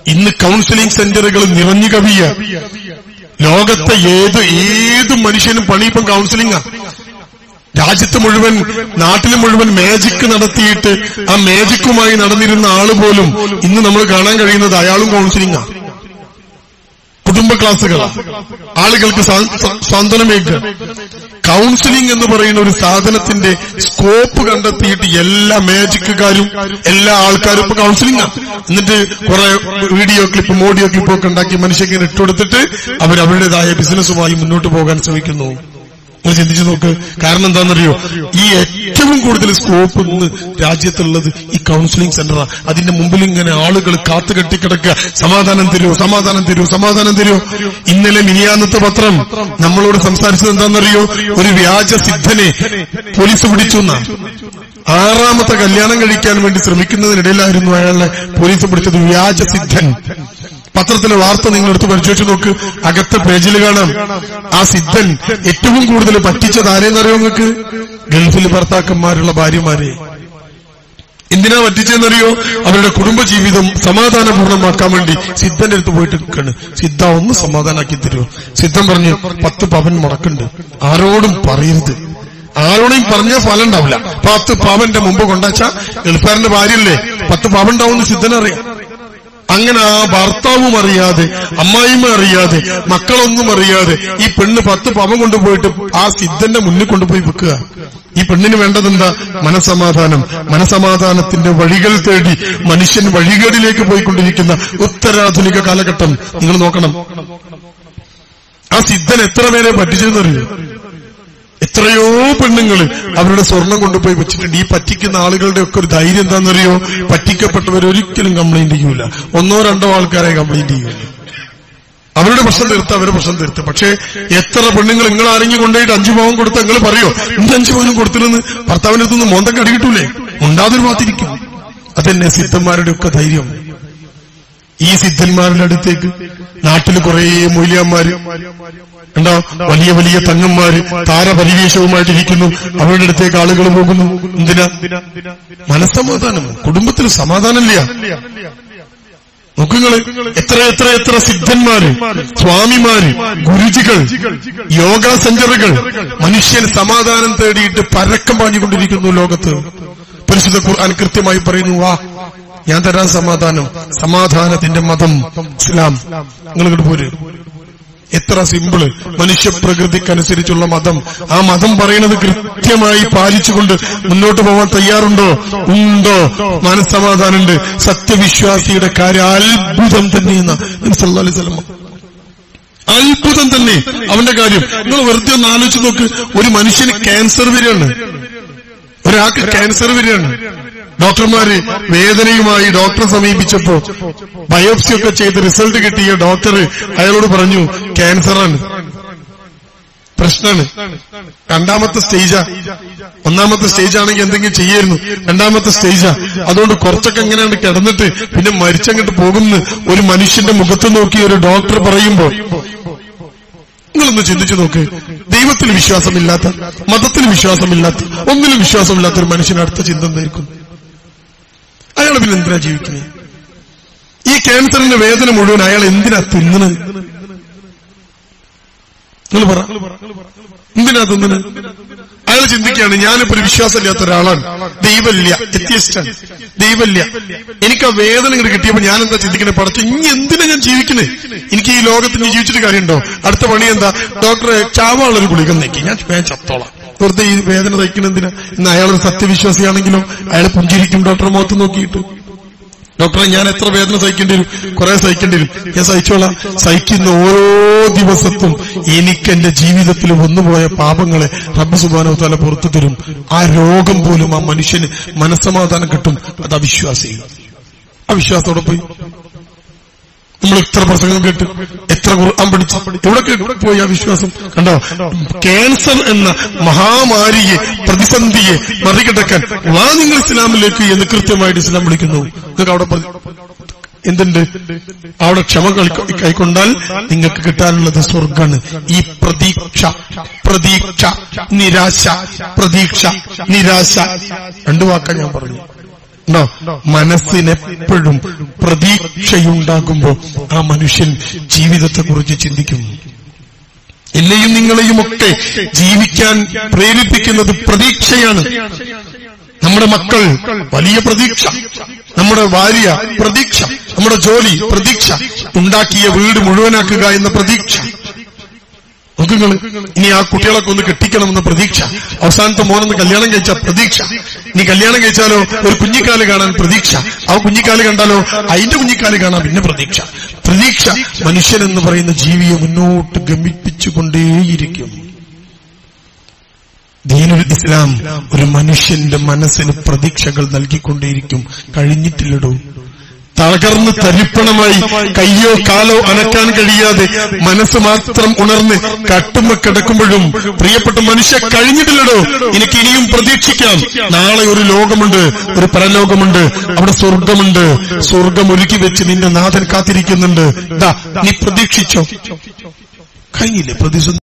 ഇന്ന് കൗൺസിലിംഗ് സെന്ററുകൾ നിറഞ്ഞു കവിയ ലോകത്തെ ഏത് ഏത് മനുഷ്യനും പണി ഇപ്പം കൗൺസിലിംഗാ രാജ്യത്ത് മുഴുവൻ നാട്ടിൽ മുഴുവൻ മാജിക് നടത്തിയിട്ട് ആ മാജിക്കുമായി നടന്നിരുന്ന ആള് പോലും ഇന്ന് നമ്മൾ കാണാൻ കഴിയുന്നത് അയാളും കൗൺസിലിംഗാ കുടുംബ ക്ലാസുകൾ ആളുകൾക്ക് സാ- സാ- സാന്ത്വനമേക്കുക കൗൺസിലിംഗ് എന്ന് പറയുന്ന ഒരു സാധനത്തിന്റെ സ്കോപ്പ് കണ്ടെത്തിയിട്ട് എല്ലാ മാജിക്കുകാരും എല്ലാ ആൾക്കാരും ഇപ്പൊ കൗൺസിലിംഗ് എന്നിട്ട് കുറെ വീഡിയോ ക്ലിപ്പും ഓഡിയോ ക്ലിപ്പും ഒക്കെ ഉണ്ടാക്കി മനുഷ്യർക്ക് ഇട്ടുകൊടുത്തിട്ട് അവർ അവരുടേതായ ബിസിനസ്സുമായി മുന്നോട്ട് പോകാൻ ശ്രമിക്കുന്നു നിങ്ങൾ ചിന്തിച്ചു നോക്ക് കാരണം എന്താണെന്നറിയോ ഈ ഏറ്റവും കൂടുതൽ സ്കോപ്പ് ഇന്ന് രാജ്യത്തുള്ളത് ഈ കൗൺസിലിംഗ് സെന്ററാ അതിന്റെ മുമ്പിൽ ഇങ്ങനെ ആളുകൾ കാത്തു കെട്ടിക്കിടക്കുക സമാധാനം തരൂ സമാധാനം തരൂ സമാധാനം തരൂ ഇന്നലെ മിനിയാന്നത്തെ പത്രം നമ്മളോട് സംസാരിച്ചത് എന്താണെന്നറിയോ ഒരു വ്യാജ സിദ്ധനെ പോലീസ് പിടിച്ചു എന്നാ ആറാമത്തെ കല്യാണം കഴിക്കാൻ വേണ്ടി ശ്രമിക്കുന്നതിനിടയിലായിരുന്നു അയാളെ പോലീസ് പിടിച്ചത് വ്യാജ സിദ്ധൻ പത്രത്തിലെ വാർത്ത നിങ്ങൾ എടുത്ത് പരിശോധിച്ച് നോക്ക് അകത്തെ പേജിൽ കാണാം ആ സിദ്ധൻ ഏറ്റവും കൂടുതൽ പറ്റിച്ചത് ആരെന്നറിയോ നിങ്ങൾക്ക് ഗൾഫിൽ ഭർത്താക്കന്മാരുള്ള ഭാര്യമാരെ എന്തിനാ പറ്റിച്ചെന്നറിയോ അവരുടെ കുടുംബജീവിതം സമാധാനപൂർണ്ണമാക്കാൻ വേണ്ടി സിദ്ധന്റെ അടുത്ത് പോയിട്ട് നിൽക്കാണ് സിദ്ധ ഒന്ന് സമാധാനാക്കി തരുമോ സിദ്ധൻ പറഞ്ഞു പത്ത് പവൻ മുടക്കുണ്ട് ആരോടും പറയരുത് ആരോടെയും പറഞ്ഞാൽ ഫലം ഉണ്ടാവില്ല പത്ത് പവന്റെ മുമ്പ് കൊണ്ടാച്ചാ ഗൾഫാരന്റെ ഭാര്യയല്ലേ പത്ത് പവൻ ഉണ്ടാവും സിദ്ധനറിയാം അങ്ങനെ ആ ഭർത്താവും അറിയാതെ അമ്മായിമ്മ അറിയാതെ മക്കളൊന്നും അറിയാതെ ഈ പെണ്ണ് പത്ത് പവൻ കൊണ്ടുപോയിട്ട് ആ സിദ്ധന്റെ മുന്നിൽ കൊണ്ടുപോയി വെക്കുക ഈ പെണ്ണിന് വേണ്ടതെന്താ മനസമാധാനം മനസമാധാനത്തിന്റെ വഴികൾ തേടി മനുഷ്യൻ വഴികേടിലേക്ക് പോയിക്കൊണ്ടിരിക്കുന്ന ഉത്തരാധുനിക കാലഘട്ടം നിങ്ങൾ നോക്കണം ആ സിദ്ധൻ എത്ര പേരെ പറ്റിച്ചെന്നറിയോ എത്രയോ പെണ്ണുങ്ങൾ അവരുടെ സ്വർണം കൊണ്ടുപോയി വെച്ചിട്ടുണ്ട് ഈ പറ്റിക്കുന്ന ആളുകളുടെ ഒക്കെ ഒരു ധൈര്യം എന്താണെന്നറിയോ പറ്റിക്കപ്പെട്ടവർ ഒരിക്കലും കംപ്ലൈന്റ് ചെയ്യൂല ഒന്നോ രണ്ടോ ആൾക്കാരെ കംപ്ലൈന്റ് ചെയ്യൂല അവരുടെ പ്രശ്നം തീർത്ത് അവരുടെ പ്രശ്നം തീർത്ത് പക്ഷേ എത്ര പെണ്ണുങ്ങൾ നിങ്ങൾ ആരെങ്കിലും കൊണ്ടുപോയിട്ട് അഞ്ചു പവൻ കൊടുത്ത നിങ്ങൾ പറയോ ഇന്ന് അഞ്ചു പവനും കൊടുത്തിരുന്ന് ഭർത്താവിന്റെ അടുത്തുനിന്ന് മോന്തം കടികിട്ടൂലേ ഉണ്ടാതൊരു ഭാഗത്തിരിക്കും അതെന്നെ സിദ്ധന്മാരുടെ ഒക്കെ ധൈര്യം ഈ സിദ്ധന്മാരുടെ അടുത്തേക്ക് നാട്ടിൽ കുറേ മൂല്യന്മാര് ഉണ്ടോ വലിയ വലിയ തങ്ങന്മാര് താരപരിവേഷവുമായിട്ടിരിക്കുന്നു അവരുടെ അടുത്തേക്ക് ആളുകൾ പോകുന്നു എന്തിനാ മനസ്സമാധാനം കുടുംബത്തിൽ സമാധാനമില്ല നോക്കുങ്ങള് എത്ര എത്ര എത്ര സിദ്ധന്മാര് സ്വാമിമാര് ഗുരുജികൾ യോഗ സെന്ററുകൾ മനുഷ്യൻ സമാധാനം തേടിയിട്ട് പരക്കം പാഞ്ഞുകൊണ്ടിരിക്കുന്നു ലോകത്ത് പരിശുദ്ധ ഖുർആൻ കൃത്യമായി പറയുന്നു വാ ഞാൻ തരാൻ സമാധാനം സമാധാനത്തിന്റെ മതം ഇസ്ലാം നിങ്ങൾ ഇങ്ങോട്ട് പോര് എത്ര സിമ്പിള് മനുഷ്യപ്രകൃതിക്കനുസരിച്ചുള്ള മതം ആ മതം പറയുന്നത് കൃത്യമായി പാലിച്ചുകൊണ്ട് മുന്നോട്ട് പോകാൻ തയ്യാറുണ്ടോ ഉണ്ടോ മനസ്സമാധാനമുണ്ട് സത്യവിശ്വാസിയുടെ കാര്യം അത്ഭുതം തന്നെയെന്ന അലൈഹി അത്ഭുതം തന്നെ അവന്റെ കാര്യം നിങ്ങൾ വെറുതെ ഒന്ന് ആലോചിച്ച് നോക്ക് ഒരു മനുഷ്യന് ക്യാൻസർ വരികയാണ് ഒരാൾക്ക് ക്യാൻസർ വരികയാണ് ഡോക്ടർമാര് വേദനയുമായി ഡോക്ടറെ സമീപിച്ചപ്പോ ബയോപ്സി ഒക്കെ ചെയ്ത് റിസൾട്ട് കിട്ടിയ ഡോക്ടർ അയാളോട് പറഞ്ഞു ക്യാൻസറാണ് പ്രശ്നമാണ് രണ്ടാമത്തെ സ്റ്റേജാ ഒന്നാമത്തെ സ്റ്റേജ് ആണെങ്കിൽ എന്തെങ്കിലും ചെയ്യായിരുന്നു രണ്ടാമത്തെ സ്റ്റേജാ അതുകൊണ്ട് കുറച്ചൊക്കെ എങ്ങനെയാണ് കിടന്നിട്ട് പിന്നെ മരിച്ചങ്ങോട്ട് പോകുന്നു ഒരു മനുഷ്യന്റെ മുഖത്ത് നോക്കി ഒരു ഡോക്ടർ പറയുമ്പോ നിങ്ങളൊന്ന് ചിന്തിച്ചു നോക്ക് ദൈവത്തിൽ വിശ്വാസമില്ലാത്ത മതത്തിൽ വിശ്വാസമില്ലാത്ത ഒന്നിലും വിശ്വാസമില്ലാത്ത ഒരു മനുഷ്യന് അടുത്ത ചിന്ത എന്തായിരിക്കും അയാൾ പിന്നെ എന്തിനാ ജീവിക്കുന്നത് ഈ ക്യാൻസറിന്റെ വേദന മുഴുവൻ അയാൾ എന്തിനാ തിന്നുന്നത് നിങ്ങൾ പറ എന്തിനാ തിന്നുന്നത് അയാൾ ചിന്തിക്കുകയാണ് ഞാനിപ്പോ ഒരു വിശ്വാസമില്ലാത്ത ഒരാളാണ് ദൈവമില്ല എത്തിയസ്റ്റാണ് ദൈവമില്ല എനിക്ക് ആ വേദന ഇങ്ങോട്ട് കിട്ടിയപ്പോ ഞാൻ എന്താ ചിന്തിക്കണേ പഠിച്ചു ഇനി എന്തിനാ ഞാൻ ജീവിക്കുന്നത് എനിക്ക് ഈ ലോകത്ത് ഇനി ജീവിച്ചിട്ട് കാര്യമുണ്ടോ അടുത്ത പണി എന്താ ഡോക്ടറെ ചാവാളൊരു ഗുളിക നീക്കി ഞാൻ വേഗം ചത്തോളാം വെറുതെ ഈ വേദന തയ്ക്കണം എന്തിനാ ഇന്ന് അയാളൊരു സത്യവിശ്വാസിയാണെങ്കിലും അയാൾ പുഞ്ചിരിക്കും ഡോക്ടറെ മുഖത്ത് നോക്കിയിട്ട് ഡോക്ടറെ ഞാൻ എത്ര വേദന സഹിക്കേണ്ടി വരും കുറെ സഹിക്കേണ്ടി വരും ഞാൻ സഹിച്ചോളാം സഹിക്കുന്ന ഓരോ ദിവസത്തും എനിക്ക് എന്റെ ജീവിതത്തിൽ വന്നുപോയ പാപങ്ങളെ റബ്ബ് സുബാനോ തല പുറത്തു തരും ആ രോഗം പോലും ആ മനുഷ്യന് മനസ്സമാധാനം കിട്ടും അത് അവിശ്വാസി അവിശ്വാസത്തോടെ പോയി നമ്മൾ എത്ര പ്രസംഗം കേട്ട് എത്ര ഖുർആൻ പഠിച്ചു എവിടെ പോയി ആ വിശ്വാസം കണ്ടോ ക്യാൻസർ എന്ന മഹാമാരിയെ പ്രതിസന്ധിയെ മറികടക്കാൻ വാ നിങ്ങൾ ഇസ്ലാമിലേക്ക് എന്ന് കൃത്യമായിട്ട് ഇസ്ലാം വിളിക്കുന്നു നിങ്ങൾക്ക് അവിടെ പറ- എന്തുണ്ട് അവിടെ ക്ഷമ കളി- കൈക്കൊണ്ടാൽ നിങ്ങൾക്ക് കിട്ടാനുള്ളത് സ്വർഗാണ് ഈ പ്രതീക്ഷ പ്രതീക്ഷ നിരാശ പ്രതീക്ഷ നിരാശ രണ്ടു വാക്കാൻ ഞാൻ പറഞ്ഞു ഉണ്ടോ മനസ്സിനെപ്പോഴും പ്രതീക്ഷയുണ്ടാകുമ്പോ ആ മനുഷ്യൻ ജീവിതത്തെക്കുറിച്ച് ചിന്തിക്കും എന്നെയും നിങ്ങളെയും ഒക്കെ ജീവിക്കാൻ പ്രേരിപ്പിക്കുന്നത് പ്രതീക്ഷയാണ് നമ്മുടെ മക്കൾ വലിയ പ്രതീക്ഷ നമ്മുടെ ഭാര്യ പ്രതീക്ഷ നമ്മുടെ ജോലി പ്രതീക്ഷ ഉണ്ടാക്കിയ വീട് മുഴുവനാക്കുക എന്ന പ്രതീക്ഷ നോക്കുങ്ങൾ ഇനി ആ കുട്ടികളൊക്കെ ഒന്ന് കെട്ടിക്കണമെന്ന പ്രതീക്ഷ അവസാനത്തെ മോനൊന്ന് കല്യാണം കഴിച്ച പ്രതീക്ഷ ഇനി കല്യാണം കഴിച്ചാലോ ഒരു കുഞ്ഞിക്കാല് കാണാൻ പ്രതീക്ഷ ആ കുഞ്ഞിക്കാല് കണ്ടാലോ അതിന്റെ കുഞ്ഞിക്കാല് കാണാൻ പിന്നെ പ്രതീക്ഷ പ്രതീക്ഷ മനുഷ്യൻ എന്ന് പറയുന്ന ജീവിയെ മുന്നോട്ട് ഗമിപ്പിച്ചുകൊണ്ടേയിരിക്കും ദീനുൽ ഇസ്ലാം ഒരു മനുഷ്യന്റെ മനസ്സിന് പ്രതീക്ഷകൾ നൽകിക്കൊണ്ടേയിരിക്കും കഴിഞ്ഞിട്ടില്ലടോ തകർന്ന് തരിപ്പണമായി കയ്യോ കാലോ അനക്കാൻ കഴിയാതെ മനസ്സ് മാത്രം ഉണർന്ന് കട്ടുമ്പ കിടക്കുമ്പോഴും പ്രിയപ്പെട്ട മനുഷ്യ കഴിഞ്ഞിട്ടില്ലടോ എനിക്ക് ഇനിയും പ്രതീക്ഷിക്കാം നാളെ ഒരു ലോകമുണ്ട് ഒരു പരലോകമുണ്ട് അവിടെ സ്വർഗമുണ്ട് സ്വർഗം ഒരുക്കി വെച്ച് നിന്റെ നാഥൻ കാത്തിരിക്കുന്നുണ്ട് ദാ നീ പ്രതീക്ഷിച്ചോ കഴിഞ്ഞില്ലേ പ്രതിസന്ധി